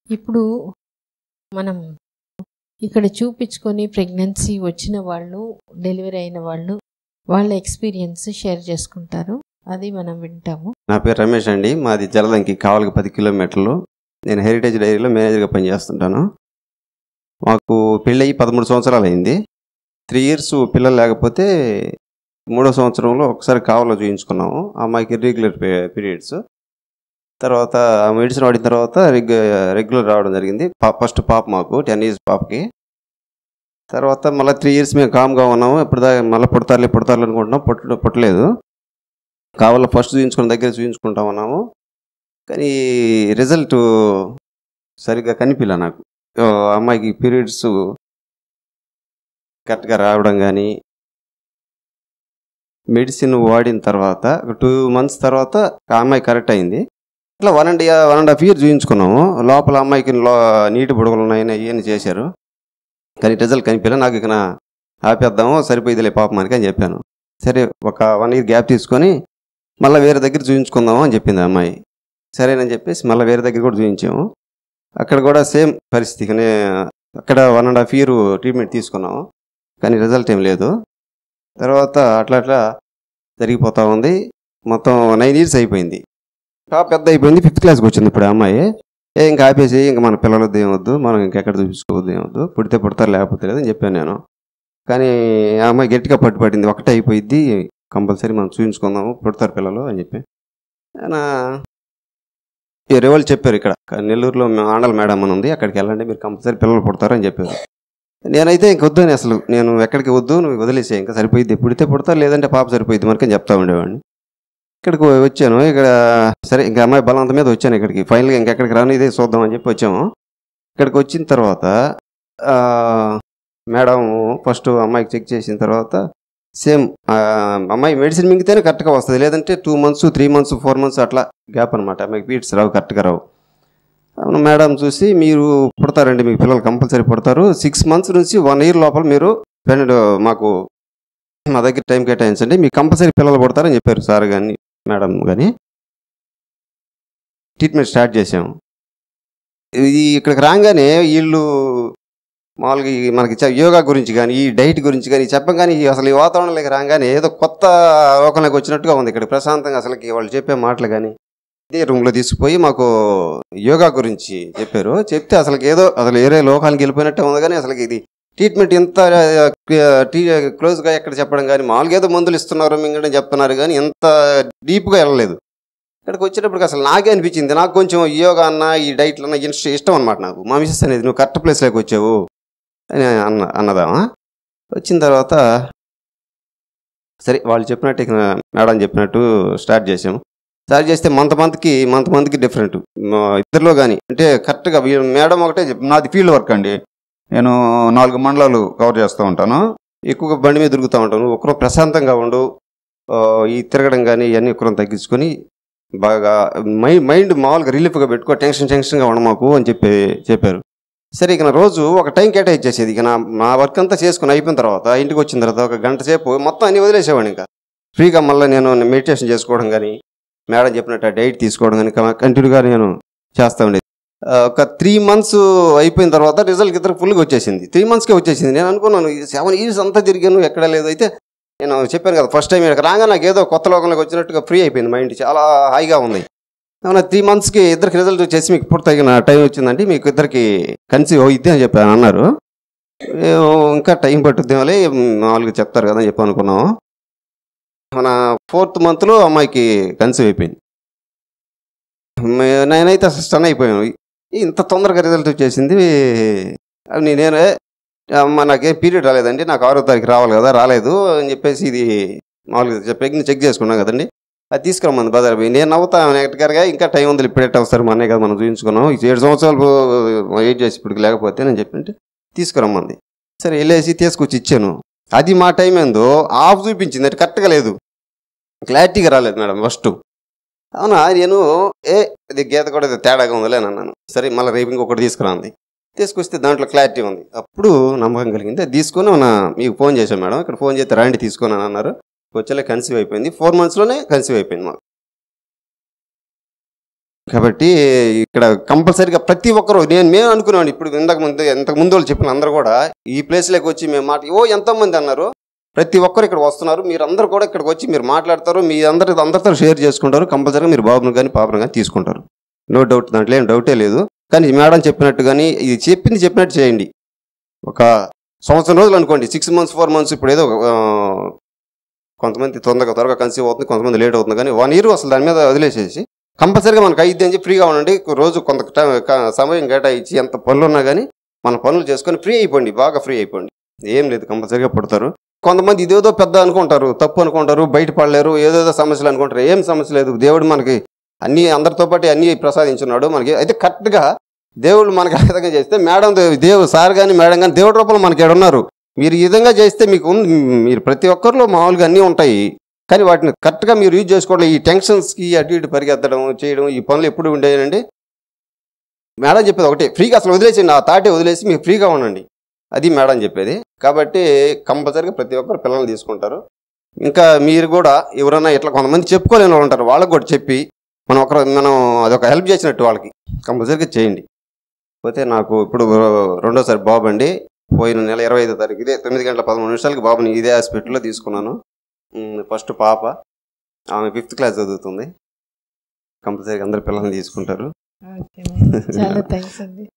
ఇప్పుడు మనం ఇక్కడ చూపించుకొని ప్రెగ్నెన్సీ వచ్చిన వాళ్ళు డెలివరీ అయిన వాళ్ళు వాళ్ళ ఎక్స్పీరియన్స్ షేర్ చేసుకుంటారు అది మనం వింటాము నా పేరు రమేష్ అండి మాది జలదంకి కావాలకి పది కిలోమీటర్లు నేను హెరిటేజ్ డైరీలో మేనేజర్గా పనిచేస్తుంటాను మాకు పెళ్ళయి పదమూడు సంవత్సరాలు అయింది త్రీ ఇయర్స్ పిల్లలు లేకపోతే మూడో సంవత్సరంలో ఒకసారి కావాలో చూయించుకున్నాము ఆ అమ్మాయికి ఇర్రెగ్యులర్ పీరియడ్స్ తర్వాత ఆ మెడిసిన్ వాడిన తర్వాత రెగ్ రెగ్యులర్ రావడం జరిగింది పా ఫస్ట్ పాప మాకు టెన్ ఇయర్స్ పాపకి తర్వాత మళ్ళీ త్రీ ఇయర్స్ మేము కామ్గా ఉన్నాము ఇప్పుడు దాకా మళ్ళీ పుడతారులే పుడతారులే అనుకుంటున్నాం పుట్ట పుట్టలేదు కావాలో ఫస్ట్ చూపించుకున్న దగ్గర చూపించుకుంటా ఉన్నాము కానీ రిజల్ట్ సరిగ్గా కనిపించలే నాకు ఆ అమ్మాయికి పీరియడ్స్ కరెక్ట్గా రావడం కానీ మెడిసిన్ వాడిన తర్వాత టూ మంత్స్ తర్వాత ఆ అమ్మాయి కరెక్ట్ అయింది ఇట్లా one and one and half year చూపించుకున్నాము లోపల అమ్మాయికి లో నీటి బుడగలు ఉన్నాయని అవన్నీ చేశారు కానీ రిజల్ట్ కనిపించలే నాకు ఇక ఆపేద్దాము సరిపోయిదిలే పాపం అని అని చెప్పాను సరే ఒక వన్ ఇయర్ గ్యాప్ తీసుకొని మళ్ళీ వేరే దగ్గర చూపించుకుందాము అని చెప్పింది ఆ అమ్మాయి సరేనని చెప్పేసి మళ్ళీ వేరే దగ్గర కూడా చూపించాము అక్కడ కూడా సేమ్ పరిస్థితి కానీ అక్కడ one and half year treatment తీసుకున్నాము కానీ రిజల్ట్ ఏం లేదు తర్వాత అట్లా అట్లా జరిగిపోతూ ఉంది మొత్తం నైన్ ఇయర్స్ అయిపోయింది పాప పెద్ద అయిపోయింది ఫిఫ్త్ క్లాస్కి వచ్చింది ఇప్పుడు ఆ అమ్మాయి ఏ ఇంకా ఆపేసి ఇంకా మన పిల్లలది ఏమొద్దు మనం ఇంకెక్కడ చూపించుకోవద్దు ఏమొద్దు పుడితే పుడతారు లేకపోతే లేదని చెప్పాను నేను కానీ ఆ అమ్మాయి గట్టిగా పట్టుపడింది ఒకటే అయిపోయింది కంపల్సరీ మనం చూపించుకుందాము పుడతారు పిల్లలు అని చెప్పి ఆయన వేరే వాళ్ళు చెప్పారు ఇక్కడ నెల్లూరులో మేము ఆండల మేడం అని ఉంది అక్కడికి వెళ్ళండి మీరు కంపల్సరీ పిల్లలు పుడతారు అని చెప్పారు నేనైతే ఇంక వద్దని అసలు నేను ఎక్కడికి వద్దు నువ్వు వదిలేసే ఇంకా సరిపోయింది పుడితే పుడతారు లేదంటే పాప సరిపోయింది మనకని చెప్తా ఉండేవాడిని ఇక్కడికి వచ్చాను ఇక్కడ సరే ఇంకా అమ్మాయి బలవంత మీద వచ్చాను ఇక్కడికి ఫైనల్గా ఇంకెక్కడికి రాను ఇదే చూద్దాం అని చెప్పి వచ్చాము ఇక్కడికి వచ్చిన తర్వాత ఆ, మేడం ఫస్ట్ అమ్మాయికి చెక్ చేసిన తర్వాత సేమ్ అమ్మాయి మెడిసిన్ మింగితేనే కరెక్ట్గా వస్తుంది లేదంటే two months three months four months అట్లా గ్యాప్ అనమాట అమ్మాయికి పీరియడ్స్ రావు కరెక్ట్గా రావు అవును మేడం చూసి మీరు పుడతారండి మీకు పిల్లలు కంపల్సరీ పుడతారు సిక్స్ మంత్స్ నుంచి వన్ ఇయర్ లోపల మీరు స్పెండ్ మాకు మా దగ్గర టైం కేటాయించండి మీకు కంపల్సరీ పిల్లలు పుడతారని చెప్పారు సార్ కానీ మేడం కానీ ట్రీట్మెంట్ స్టార్ట్ చేసాము ఇది ఇక్కడికి రాగానే వీళ్ళు మామూలుగా ఈ మనకి చె- యోగా గురించి కానీ ఈ డైట్ గురించి కానీ చెప్పగానే ఈ అసలు ఈ వాతావరణంలోకి రాగానే ఏదో కొత్త లోకంలోకి వచ్చినట్టుగా ఉంది ఇక్కడ ప్రశాంతంగా అసలుకి వాళ్ళు చెప్పే మాటలు కానీ ఇదే రూమ్లో తీసుకుపోయి మాకు యోగా గురించి చెప్పారు చెప్తే అసలు ఏదో అసలు వేరే లోకానికి వెళ్ళిపోయినట్టే ఉంది కానీ అసలు ఇది ట్రీట్మెంట్ ఇంత టీ క్లోజ్గా ఎక్కడ చెప్పడం కానీ మామూలుగా ఏదో మందులు ఇస్తున్నారు మింగడం చెప్తున్నారు కానీ ఎంత డీప్గా వెళ్ళలేదు ఇక్కడికి వచ్చేటప్పటికి అసలు నాకే అనిపించింది నాకు కొంచెం యోగా అన్న ఈ డైట్లు అన్న ఇష్ట- ఇష్టం అనమాట నాకు మా మిసెస్ అనేది నువ్వు కరెక్ట్ ప్లేస్లోకి వచ్చావు అని అన్న అన్నదామా వచ్చిన తర్వాత సరే వాళ్ళు చెప్పినట్టు ఇక మేడం చెప్పినట్టు స్టార్ట్ చేసాము స్టార్ట్ చేస్తే మంత్ మంత్కి మంత్ మంత్కి డిఫరెంట్ ఇద్దరిలో కానీ అంటే కరెక్ట్గా వీ- మేడం ఒకటే చెప్ నాది ఫీల్డ్ వర్క్ అండి నేను నాలుగు మండలాలు కవర్ చేస్తూ ఉంటాను ఎక్కువగా బండి మీద తిరుగుతూ ఉంటాను ఒకరు ప్రశాంతంగా ఉండు ఆ, ఈ తిరగడం కానీ ఇవన్నీ ఒకరం తగ్గించుకొని బాగా మైండ్ మైండ్ మామూలుగా రిలీఫ్గా పెట్టుకో టెన్షన్ టెన్షన్గా ఉండమాకు అని చెప్పి చెప్పారు సరే ఇక నా రోజు ఒక టైం కేటాయించేసేది ఇక నా నా వర్క్ అంతా చేసుకుని అయిపోయిన తర్వాత ఇంటికి వచ్చిన తర్వాత ఒక గంట సేపు మొత్తం అన్ని వదిలేసేవాడిని ఇంకా ఫ్రీగా మళ్ళీ నేను మెడిటేషన్ చేసుకోవడం కానీ మేడం చెప్పినట్టు డైట్ తీసుకోవడం కానీ కంటిన్యూగా నేను చేస్తూ ఉండేది ఆ, ఒక త్రీ మంత్స్ అయిపోయిన తర్వాత రిజల్ట్ ఇద్దరు ఫుల్గా వచ్చేసింది త్రీ మంత్స్కే వచ్చేసింది నేను అనుకున్నాను సెవెన్ ఇయర్స్ అంతా తిరిగాను ఎక్కడ లేదు అయితే నేను చెప్పాను కదా ఫస్ట్ టైం ఇక్కడ రాగా నాకు ఏదో కొత్త లోకంలోకి వచ్చినట్టుగా ఫ్రీ అయిపోయింది మైండ్ చాలా హాయిగా ఉంది ఏమన్నా త్రీ మంత్స్కి ఇద్దరికి రిజల్ట్ వచ్చేసి మీకు ఇప్పుడు తగిన టైం వచ్చిందండి మీకు ఇద్దరికి కన్సీవ్ అవుద్ది అని చెప్పాను అన్నారు ఏమో ఇంకా టైం పట్టుద్దేమోలే మామూలుగా చెప్తారు కదా అని చెప్పి అనుకున్నాము మన ఫోర్త్ మంత్లో అమ్మాయికి కన్సీవ్ అయిపోయింది మే- నేనైతే అసలు స్టన్ అయిపోయాను ఇంత తొందరగా రిజల్ట్ వచ్చేసింది అని నేను అమ్మ నాకేం పీరియడ్ రాలేదండి నాకు ఆరో తారీఖు రావాలి కదా రాలేదు అని చెప్పేసి ఇది మామూలుగా ప్రెగ్నెంట్ చెక్ చేసుకున్నాం కదండి అది తీసుకురమ్మంది బజార్ పోయి నేను నవ్వుతాను ఎక్కడికరగా ఇంకా టైం ఉంది ఇప్పుడు ఎట్ట వస్తారు మా అన్నయ్య కదా మనం చూపించుకున్నాం ఈ ఏడు సంవత్సరాలు వెయిట్ చేసి ఇప్పటికి లేకపోతే నేను చెప్పింటే తీసుకురమ్మంది సరే వెళ్ళేసి తీసుకొచ్చి ఇచ్చాను అది మా టైం ఏందో ఆఫ్ చూపించింది అంటే కరెక్ట్గా లేదు క్లారిటీగా రాలేదు మేడం ఫస్ట్ అవునా నేను ఏ ఇది గీత కూడా ఇది తేడాగా ఉందిలే అని అన్నాను సరే మళ్ళీ రేపు ఇంకొకటి తీసుకురాంది తీసుకొస్తే దాంట్లో క్లారిటీ ఉంది అప్పుడు నమ్మకం కలిగింది అది తీసుకొని మన మీకు ఫోన్ చేశాను మేడం ఇక్కడ ఫోన్ చేస్తే రండి తీసుకొని అని అన్నారు వచ్చేలా కన్సీవ్ అయిపోయింది ఫోర్ మంత్స్లోనే కన్సీవ్ అయిపోయింది మాకు కాబట్టి ఇక్కడ కంపల్సరీగా ప్రతి ఒక్కరు నేను మేము అనుకున్నాను ఇప్పుడు ఇంతకు ముందు ఇంతకు ముందు వాళ్ళు చెప్పిన అందరూ కూడా ఈ ప్లేస్లోకి వచ్చి మేము మాట ఓ ఎంతమంది అన్నారు ప్రతి ఒక్కరు ఇక్కడ వస్తున్నారు మీరు అందరూ కూడా ఇక్కడికి వచ్చి మీరు మాట్లాడతారు మీ అందరి అందరితో షేర్ చేసుకుంటారు కంపల్సరీగా మీరు బాబును కానీ పాపను కానీ తీసుకుంటారు నో డౌట్ దాంట్లో ఏం డౌటే లేదు కానీ మేడం చెప్పినట్టు కానీ ఇది చెప్పింది చెప్పినట్టు చేయండి ఒక సంవత్సరం రోజులు అనుకోండి సిక్స్ మంత్స్ ఫోర్ మంత్స్ ఇప్పుడు ఏదో ఆ, కొంతమంది తొందరగా త్వరగా కన్సీవ్ అవుతుంది కొంతమంది లేట్ అవుతుంది కానీ వన్ ఇయర్ అసలు దాని మీద వదిలేసేసి కంపల్సరీగా మనకు అయ్యిద్ది అని చెప్పి ఫ్రీగా ఉండండి రోజు కొంత టైం క- సమయం కేటాయించి ఎంత పనులు ఉన్నా కానీ మన పనులు చేసుకొని ఫ్రీ అయిపోండి బాగా ఫ్రీ అయిపోండి ఏం లేదు కంపల్సరీగా పుడతారు కొంతమంది ఇదేదో పెద్ద అనుకుంటారు తప్పు అనుకుంటారు బయట పడలేరు ఏదేదో సమస్యలు అనుకుంటారు ఏం సమస్య లేదు దేవుడు మనకి అన్ని అందరితో పాటు అన్ని ప్రసాదించున్నాడు మనకి అయితే కరెక్ట్గా దేవుడు మనకి ఆ విధంగా చేస్తే మేడం దే- దేవుడు సార్ కానీ మేడం కానీ దేవుడి రూపంలో మనకి ఇక్కడ ఉన్నారు మీరు ఈ విధంగా చేస్తే మీకు ఉంది మీరు ప్రతి ఒక్కరిలో మామూలుగా అన్నీ ఉంటాయి కానీ వాటిని కరెక్ట్గా మీరు యూజ్ చేసుకోవడం ఈ టెన్షన్స్కి అటు ఇటు పరిగెత్తడం చేయడం ఈ పనులు ఎప్పుడు ఉండేనండి మేడం చెప్పేది ఒకటే ఫ్రీగా అసలు వదిలేసి ఆ తాటే వదిలేసి మీరు ఫ్రీగా ఉండండి అది మేడం చెప్పేది కాబట్టి కంపల్సరీగా ప్రతి ఒక్కరు పిల్లల్ని తీసుకుంటారు ఇంకా మీరు కూడా ఎవరైనా ఇట్లా కొంతమంది చెప్పుకోలేని వాళ్ళు ఉంటారు వాళ్ళకి కూడా చెప్పి మనం ఒకరు మనం అదొక హెల్ప్ చేసినట్టు వాళ్ళకి కంపల్సరీగా చేయండి పోతే నాకు ఇప్పుడు రెండోసారి బాబు అండి పోయిన నెల ఇరవై ఐదో తారీఖు ఇదే తొమ్మిది గంటల పదమూడు నిమిషాలకి బాబుని ఇదే హాస్పిటల్లో తీసుకున్నాను ఉమ్, ఫస్ట్ పాప ఆమె ఫిఫ్త్ క్లాస్ చదువుతుంది కంపల్సరీగా అందరు పిల్లల్ని తీసుకుంటారు ఓకే చాలా థ్యాంక్స్ అండి